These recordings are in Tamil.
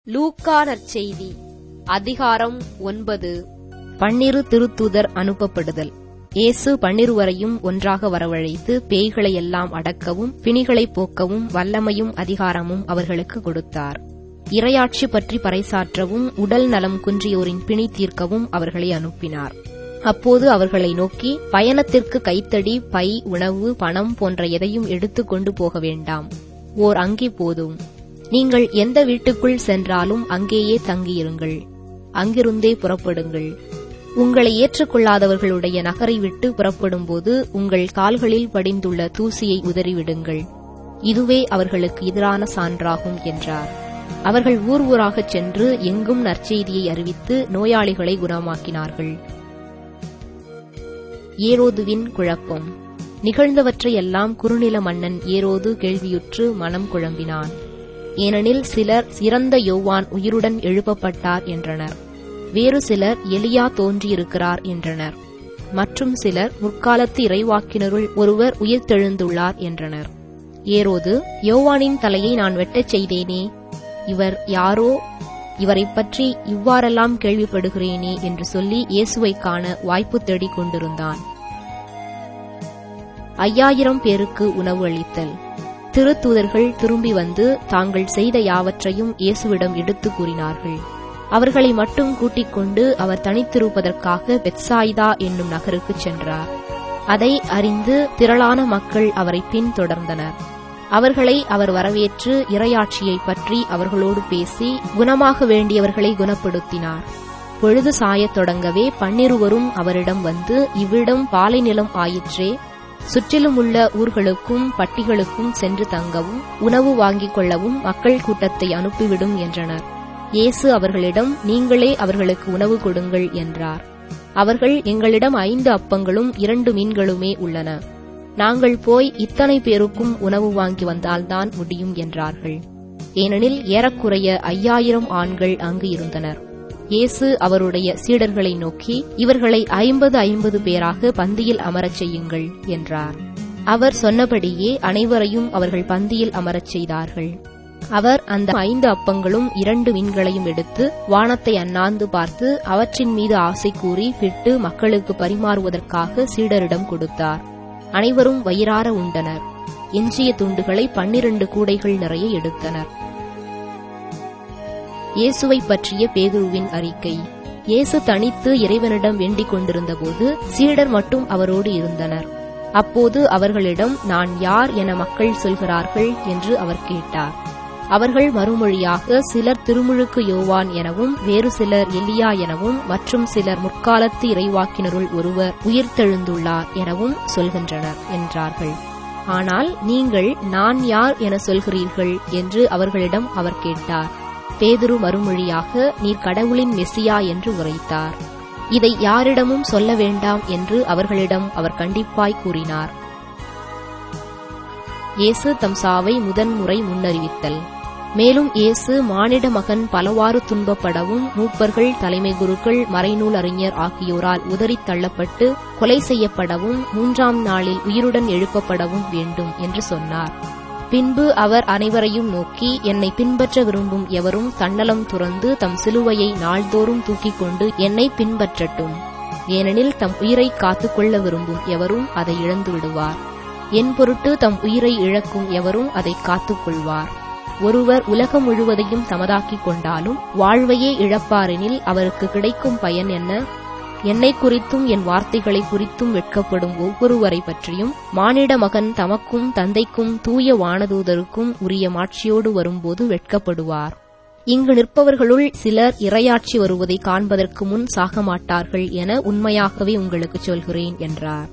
லூக்கா நற்செய்தி அதிகாரம் ஒன்பது பன்னிரு திருத்தூதர் அனுப்பப்படுதல் இயேசு பன்னிருவரையும் ஒன்றாக வரவழைத்து பேய்களை எல்லாம் அடக்கவும் பிணிகளை போக்கவும் வல்லமையும் அதிகாரமும் அவர்களுக்கு கொடுத்தார் இரையாட்சி பற்றி பறைசாற்றவும் உடல் நலம் குன்றியோரின் பிணி தீர்க்கவும் அவர்களை அனுப்பினார் அப்போது அவர்களை நோக்கி பயணத்திற்கு கைத்தடி பை உணவு பணம் போன்ற எதையும் எடுத்து கொண்டு போக வேண்டாம் ஓர் அங்கி போதும் நீங்கள் எந்த வீட்டுக்குள் சென்றாலும் அங்கேயே தங்கியிருங்கள் அங்கிருந்தே புறப்படுங்கள் உங்களை ஏற்றுக்கொள்ளாதவர்களுடைய நகரை விட்டு புறப்படும்போது உங்கள் கால்களில் படிந்துள்ள தூசியை உதறிவிடுங்கள் இதுவே அவர்களுக்கு எதிரான சான்றாகும் என்றார் அவர்கள் ஊர் ஊராகச் சென்று எங்கும் நற்செய்தியை அறிவித்து நோயாளிகளை குணமாக்கினார்கள் ஏரோதுவின் குழப்பம் நிகழ்ந்தவற்றையெல்லாம் குறுநில மன்னன் ஏரோது கேள்வியுற்று மனம் குழம்பினான் ஏனெனில் சிலர் சிறந்த யோவான் உயிருடன் எழுப்பப்பட்டார் என்றனர் வேறு சிலர் எலியா தோன்றியிருக்கிறார் என்றனர் மற்றும் சிலர் முற்காலத்து இறைவாக்கினருள் ஒருவர் உயிர்த்தெழுந்துள்ளார் என்றனர் ஏரோது யோவானின் தலையை நான் வெட்டச் செய்தேனே இவர் யாரோ இவரைப் பற்றி இவ்வாறெல்லாம் கேள்விப்படுகிறேனே என்று சொல்லி இயேசுவைக் காண வாய்ப்பு தேடிக் கொண்டிருந்தான் ஐயாயிரம் பேருக்கு உணவு அளித்தல் திருத்தூதர்கள் திரும்பி வந்து தாங்கள் செய்த யாவற்றையும் இயேசுவிடம் எடுத்து கூறினார்கள் அவர்களை மட்டும் கூட்டிக் கொண்டு அவர் தனித்திருப்பதற்காக பெத்சாய்தா என்னும் நகருக்குச் சென்றார் அதை அறிந்து திரளான மக்கள் அவரை பின்தொடர்ந்தனர் அவர்களை அவர் வரவேற்று இரையாட்சியை பற்றி அவர்களோடு பேசி குணமாக வேண்டியவர்களை குணப்படுத்தினார் பொழுது சாயத் தொடங்கவே பன்னிருவரும் அவரிடம் வந்து இவ்விடம் பாலை நிலம் ஆயிற்றே சுற்றிலும் உள்ள ஊர்களுக்கும் பட்டிகளுக்கும் சென்று தங்கவும் உணவு வாங்கிக் கொள்ளவும் மக்கள் கூட்டத்தை அனுப்பிவிடும் என்றனர் இயேசு அவர்களிடம் நீங்களே அவர்களுக்கு உணவு கொடுங்கள் என்றார் அவர்கள் எங்களிடம் ஐந்து அப்பங்களும் இரண்டு மீன்களுமே உள்ளன நாங்கள் போய் இத்தனை பேருக்கும் உணவு வாங்கி வந்தால்தான் முடியும் என்றார்கள் ஏனெனில் ஏறக்குறைய ஐயாயிரம் ஆண்கள் அங்கு இருந்தனர் இயேசு அவருடைய சீடர்களை நோக்கி இவர்களை ஐம்பது ஐம்பது பேராக பந்தியில் அமரச் செய்யுங்கள் என்றார் அவர் சொன்னபடியே அனைவரையும் அவர்கள் பந்தியில் அமரச் செய்தார்கள் அவர் அந்த ஐந்து அப்பங்களும் இரண்டு மீன்களையும் எடுத்து வானத்தை அண்ணாந்து பார்த்து அவற்றின் மீது ஆசை கூறி பிட்டு மக்களுக்கு பரிமாறுவதற்காக சீடரிடம் கொடுத்தார் அனைவரும் வயிறார உண்டனர் எஞ்சிய துண்டுகளை பன்னிரண்டு கூடைகள் நிறைய எடுத்தனர் இயேசுவை பற்றிய பேதுருவின் அறிக்கை இயேசு தனித்து இறைவனிடம் வேண்டிக் கொண்டிருந்தபோது சீடர் மட்டும் அவரோடு இருந்தனர் அப்போது அவர்களிடம் நான் யார் என மக்கள் சொல்கிறார்கள் என்று அவர் கேட்டார் அவர்கள் மறுமொழியாக சிலர் திருமுழுக்கு யோவான் எனவும் வேறு சிலர் எலியா எனவும் மற்றும் சிலர் முற்காலத்து இறைவாக்கினருள் ஒருவர் உயிர்த்தெழுந்துள்ளார் எனவும் சொல்கின்றனர் என்றார்கள் ஆனால் நீங்கள் நான் யார் என சொல்கிறீர்கள் என்று அவர்களிடம் அவர் கேட்டார் பேதுரு மறுமொழியாக நீர் கடவுளின் மெசியா என்று உரைத்தார் இதை யாரிடமும் சொல்ல வேண்டாம் என்று அவர்களிடம் அவர் கண்டிப்பாய் கூறினார் இயேசு தம் சாவை முதன்முறை முன்னறிவித்தல் மேலும் இயேசு மானிட மகன் பலவாறு துன்பப்படவும் மூப்பர்கள் தலைமை குருக்கள் மறைநூல் அறிஞர் ஆகியோரால் உதறித் தள்ளப்பட்டு கொலை செய்யப்படவும் மூன்றாம் நாளில் உயிருடன் எழுப்பப்படவும் வேண்டும் என்று சொன்னார் பின்பு அவர் அனைவரையும் நோக்கி என்னை பின்பற்ற விரும்பும் எவரும் தன்னலம் துறந்து தம் சிலுவையை நாள்தோறும் தூக்கிக் கொண்டு என்னை பின்பற்றட்டும் ஏனெனில் தம் உயிரை காத்துக்கொள்ள விரும்பும் எவரும் அதை இழந்து விடுவார் என் பொருட்டு தம் உயிரை இழக்கும் எவரும் அதை காத்துக்கொள்வார் ஒருவர் உலகம் முழுவதையும் தமதாக்கிக் கொண்டாலும் வாழ்வையே இழப்பாரெனில் அவருக்கு கிடைக்கும் பயன் என்ன என்னை குறித்தும் என் வார்த்தைகளை குறித்தும் வெட்கப்படும் ஒவ்வொருவரை பற்றியும் மானிட மகன் தமக்கும் தந்தைக்கும் தூய வானதூதருக்கும் உரிய மாட்சியோடு வரும்போது வெட்கப்படுவார் இங்கு நிற்பவர்களுள் சிலர் இரையாட்சி வருவதை காண்பதற்கு முன் சாக மாட்டார்கள் என உண்மையாகவே உங்களுக்கு சொல்கிறேன் என்றார்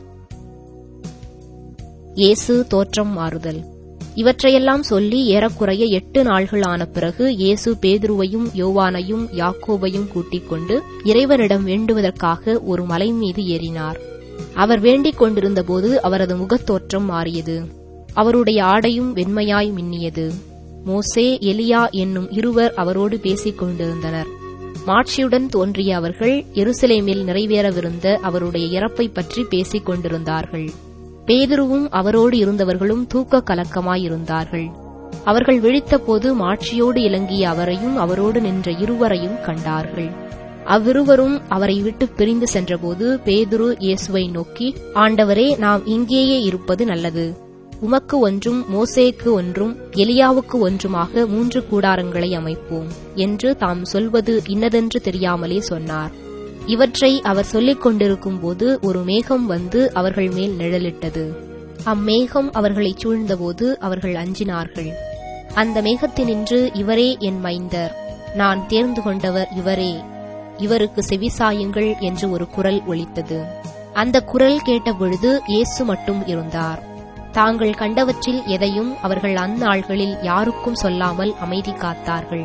இயேசு தோற்றம் மாறுதல் இவற்றையெல்லாம் சொல்லி ஏறக்குறைய எட்டு நாள்கள் ஆன பிறகு இயேசு பேதுருவையும் யோவானையும் யாக்கோபையும் கூட்டிக் கொண்டு இறைவனிடம் வேண்டுவதற்காக ஒரு மலை மீது ஏறினார் அவர் வேண்டிக் கொண்டிருந்தபோது அவரது முகத்தோற்றம் மாறியது அவருடைய ஆடையும் வெண்மையாய் மின்னியது மோசே எலியா என்னும் இருவர் அவரோடு பேசிக் கொண்டிருந்தனர் மாட்சியுடன் தோன்றிய அவர்கள் எருசலேமில் நிறைவேறவிருந்த அவருடைய இறப்பை பற்றி பேசிக் கொண்டிருந்தார்கள் பேதுருவும் அவரோடு இருந்தவர்களும் தூக்க கலக்கமாயிருந்தார்கள் அவர்கள் விழித்தபோது மாட்சியோடு இலங்கிய அவரையும் அவரோடு நின்ற இருவரையும் கண்டார்கள் அவ்விருவரும் அவரை விட்டு பிரிந்து சென்றபோது பேதுரு இயேசுவை நோக்கி ஆண்டவரே நாம் இங்கேயே இருப்பது நல்லது உமக்கு ஒன்றும் மோசேக்கு ஒன்றும் எலியாவுக்கு ஒன்றுமாக மூன்று கூடாரங்களை அமைப்போம் என்று தாம் சொல்வது இன்னதென்று தெரியாமலே சொன்னார் இவற்றை அவர் சொல்லிக் கொண்டிருக்கும் போது ஒரு மேகம் வந்து அவர்கள் மேல் நிழலிட்டது அம்மேகம் அவர்களைச் சூழ்ந்தபோது அவர்கள் அஞ்சினார்கள் அந்த மேகத்தினின்று இவரே என் மைந்தர் நான் தேர்ந்து கொண்டவர் இவரே இவருக்கு செவிசாயுங்கள் என்று ஒரு குரல் ஒலித்தது அந்த குரல் கேட்டபொழுது இயேசு மட்டும் இருந்தார் தாங்கள் கண்டவற்றில் எதையும் அவர்கள் அந்நாள்களில் யாருக்கும் சொல்லாமல் அமைதி காத்தார்கள்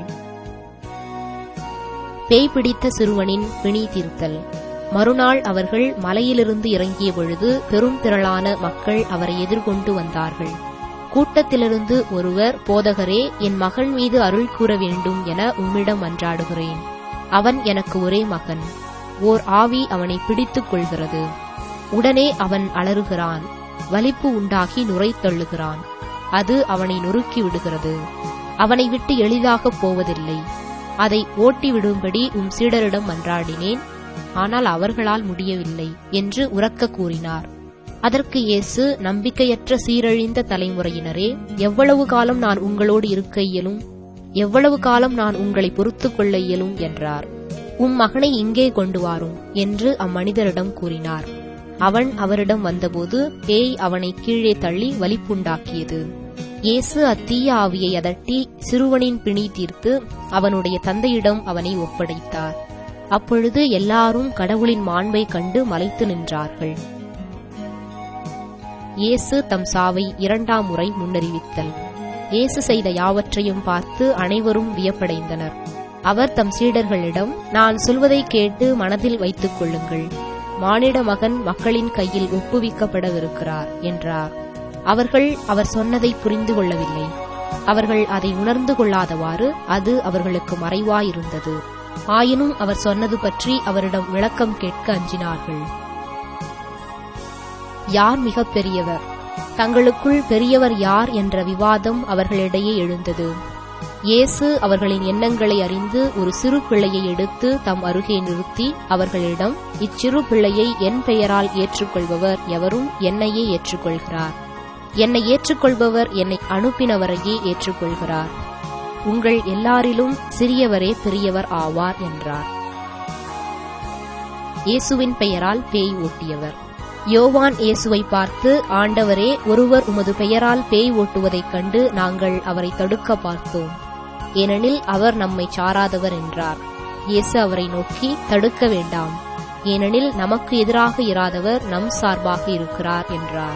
பேய் பிடித்த சிறுவனின் பிணி தீர்த்தல் மறுநாள் அவர்கள் மலையிலிருந்து இறங்கிய பொழுது பெரும் திரளான மக்கள் அவரை எதிர்கொண்டு வந்தார்கள் கூட்டத்திலிருந்து ஒருவர் போதகரே என் மகன் மீது அருள் கூற வேண்டும் என உம்மிடம் மன்றாடுகிறேன் அவன் எனக்கு ஒரே மகன் ஓர் ஆவி அவனை பிடித்துக் கொள்கிறது உடனே அவன் அலறுகிறான் வலிப்பு உண்டாகி நுரை தள்ளுகிறான் அது அவனை நொறுக்கி விடுகிறது அவனை விட்டு எளிதாகப் போவதில்லை அதை ஓட்டி விடும்படி உம் சீடரிடம் மன்றாடினேன் ஆனால் அவர்களால் முடியவில்லை என்று உரக்க கூறினார் அதற்கு இயேசு நம்பிக்கையற்ற சீரழிந்த தலைமுறையினரே எவ்வளவு காலம் நான் உங்களோடு இருக்க இயலும் எவ்வளவு காலம் நான் உங்களை பொறுத்துக் கொள்ள இயலும் என்றார் உம் மகனை இங்கே கொண்டு வாரும் என்று அம்மனிதரிடம் கூறினார் அவன் அவரிடம் வந்தபோது பேய் அவனை கீழே தள்ளி வலிப்புண்டாக்கியது இயேசு அத்தீய ஆவியை அதட்டி சிறுவனின் பிணி தீர்த்து அவனுடைய தந்தையிடம் அவனை ஒப்படைத்தார் அப்பொழுது எல்லாரும் கடவுளின் மாண்பை கண்டு மலைத்து நின்றார்கள் இயேசு தம் சாவை இரண்டாம் முறை முன்னறிவித்தல் இயேசு செய்த யாவற்றையும் பார்த்து அனைவரும் வியப்படைந்தனர் அவர் தம் சீடர்களிடம் நான் சொல்வதை கேட்டு மனதில் வைத்துக் கொள்ளுங்கள் மானிட மகன் மக்களின் கையில் ஒப்புவிக்கப்படவிருக்கிறார் என்றார் அவர்கள் அவர் சொன்னதை புரிந்து கொள்ளவில்லை அவர்கள் அதை உணர்ந்து கொள்ளாதவாறு அது அவர்களுக்கு மறைவாயிருந்தது ஆயினும் அவர் சொன்னது பற்றி அவரிடம் விளக்கம் கேட்க அஞ்சினார்கள் யார் மிக பெரியவர் தங்களுக்குள் பெரியவர் யார் என்ற விவாதம் அவர்களிடையே எழுந்தது இயேசு அவர்களின் எண்ணங்களை அறிந்து ஒரு சிறு பிள்ளையை எடுத்து தம் அருகே நிறுத்தி அவர்களிடம் இச்சிறு பிள்ளையை என் பெயரால் ஏற்றுக்கொள்பவர் எவரும் என்னையே ஏற்றுக்கொள்கிறார் என்னை ஏற்றுக்கொள்பவர் என்னை அனுப்பினவரையே ஏற்றுக்கொள்கிறார் உங்கள் எல்லாரிலும் சிறியவரே பெரியவர் ஆவார் என்றார் இயேசுவின் பெயரால் பேய் ஓட்டியவர் யோவான் இயேசுவை பார்த்து ஆண்டவரே ஒருவர் உமது பெயரால் பேய் ஓட்டுவதைக் கண்டு நாங்கள் அவரை தடுக்க பார்த்தோம் ஏனெனில் அவர் நம்மை சாராதவர் என்றார் இயேசு அவரை நோக்கி தடுக்க வேண்டாம் ஏனெனில் நமக்கு எதிராக இராதவர் நம் சார்பாக இருக்கிறார் என்றார்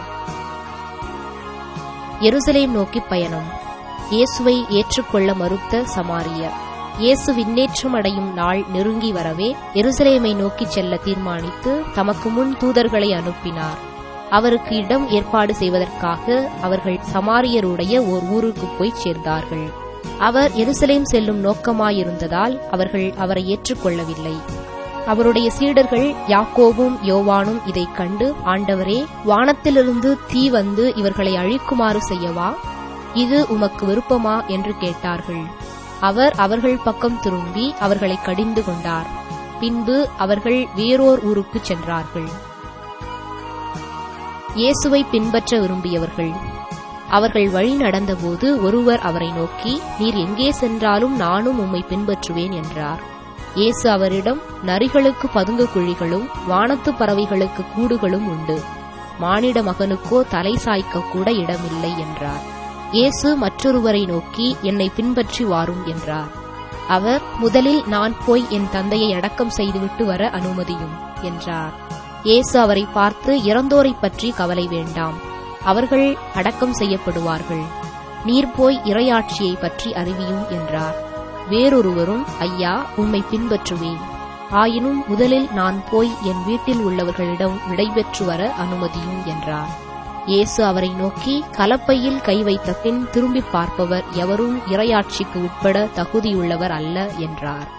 எருசலேம் நோக்கி பயணம் இயேசுவை ஏற்றுக்கொள்ள மறுத்த சமாரியர் இயேசு விண்ணேற்றம் அடையும் நாள் நெருங்கி வரவே எருசலேமை நோக்கிச் செல்ல தீர்மானித்து தமக்கு முன் தூதர்களை அனுப்பினார் அவருக்கு இடம் ஏற்பாடு செய்வதற்காக அவர்கள் சமாரியருடைய ஓர் ஊருக்கு போய் சேர்ந்தார்கள் அவர் எருசலேம் செல்லும் நோக்கமாயிருந்ததால் அவர்கள் அவரை ஏற்றுக்கொள்ளவில்லை அவருடைய சீடர்கள் யாக்கோவும் யோவானும் இதைக் கண்டு ஆண்டவரே வானத்திலிருந்து தீ வந்து இவர்களை அழிக்குமாறு செய்யவா இது உமக்கு விருப்பமா என்று கேட்டார்கள் அவர் அவர்கள் பக்கம் திரும்பி அவர்களை கடிந்து கொண்டார் பின்பு அவர்கள் வேறோர் ஊருக்குச் சென்றார்கள் இயேசுவை பின்பற்ற விரும்பியவர்கள் அவர்கள் வழி நடந்தபோது ஒருவர் அவரை நோக்கி நீர் எங்கே சென்றாலும் நானும் உம்மை பின்பற்றுவேன் என்றார் இயேசு அவரிடம் நரிகளுக்கு பதுங்கு குழிகளும் வானத்து பறவைகளுக்கு கூடுகளும் உண்டு மானிட மகனுக்கோ தலை சாய்க்க கூட இடமில்லை என்றார் இயேசு மற்றொருவரை நோக்கி என்னை பின்பற்றி வாரும் என்றார் அவர் முதலில் நான் போய் என் தந்தையை அடக்கம் செய்துவிட்டு வர அனுமதியும் என்றார் இயேசு அவரை பார்த்து இறந்தோரைப் பற்றி கவலை வேண்டாம் அவர்கள் அடக்கம் செய்யப்படுவார்கள் நீர் போய் இறையாட்சியை பற்றி அறிவியும் என்றார் வேறொருவரும் ஐயா உம்மை பின்பற்றுவேன் ஆயினும் முதலில் நான் போய் என் வீட்டில் உள்ளவர்களிடம் விடைபெற்று வர அனுமதியும் என்றார் இயேசு அவரை நோக்கி கலப்பையில் கை வைத்த பின் திரும்பி பார்ப்பவர் எவரும் இறையாட்சிக்கு உட்பட தகுதியுள்ளவர் அல்ல என்றார்